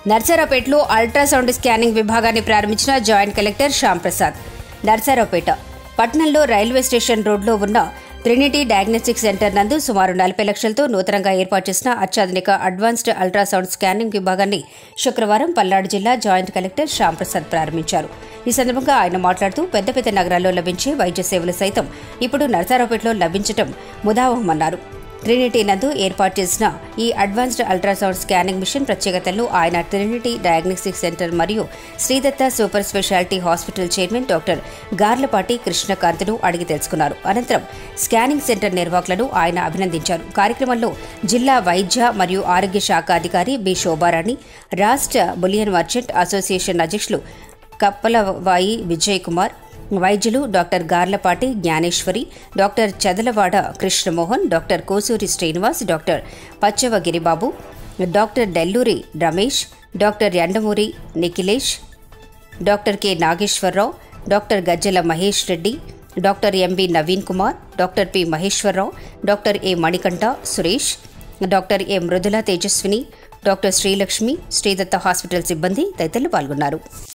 నర్సరావుపేటలో ultrasound scanning విభాగాన్ని ప్రారంభించిన joint collector Shyam Prasad Narasaraopet పట్టణంలో రైల్వే స్టేషన్ రోడ్లో ఉన్న ట్రినిటీ డయాగ్నోస్టిక్ సెంటర్ నందు సుమారు నలభై లక్షలతో నూతనంగా ఏర్పాటు చేసిన అత్యాధునిక అడ్వాన్స్డ్ అల్ట్రాసౌండ్ స్కానింగ్ విభాగాన్ని శుక్రవారం పల్నాడు జిల్లా జాయింట్ కలెక్టర్ శ్యామ్ ప్రసాద్ ప్రారంభించారు ఈ సందర్భంగా ఆయన మాట్లాడుతూ పెద్ద పెద్ద నగరాల్లో లభించే వైద్య సేవలు సైతం ఇప్పుడు నర్సారావుపేటలో లభించడం ముదావహమన్నారు ట్రినిటీ నందు ఏర్పాటు చేసిన ఈ అడ్వాన్స్డ్ అల్ట్రాసౌండ్ స్కానింగ్ మిషన్ ప్రత్యేకతలను ఆయన ట్రినిటీ డయాగ్నోస్టిక్ సెంటర్ మరియు Sridatta super speciality hospital chairman doctor Garlapati కృష్ణకాంత్ను అడిగి తెలుసుకున్నారు అనంతరం స్కానింగ్ సెంటర్ నిర్వాహకులను ఆయన అభినందించారు కార్యక్రమంలో జిల్లా వైద్య మరియు ఆరోగ్య శాఖ అధికారి బి శోభారాణి రాష్ట్ర బులియన్ మర్చెంట్ అసోసియేషన్ అధ్యక్షులు కప్పలవాయి విజయ్ కుమార్ వైద్యులు doctor Garlapati Gnaneshwari doctor Chadalavada Krishnamohan doctor Kosuri Srinivas doctor Pachava Giribabu doctor Delluri Ramesh doctor Endamuri Nikhilesh doctor K Nageswararao doctor Gajjala Mahesh Reddy doctor MB Naveen Kumar doctor P Maheswararao doctor A Manikanta Suresh doctor A Mrudula Tejaswini doctor Srilakshmi Sridatta hospital సిబ్బంది తదితరులు పాల్గొన్నారు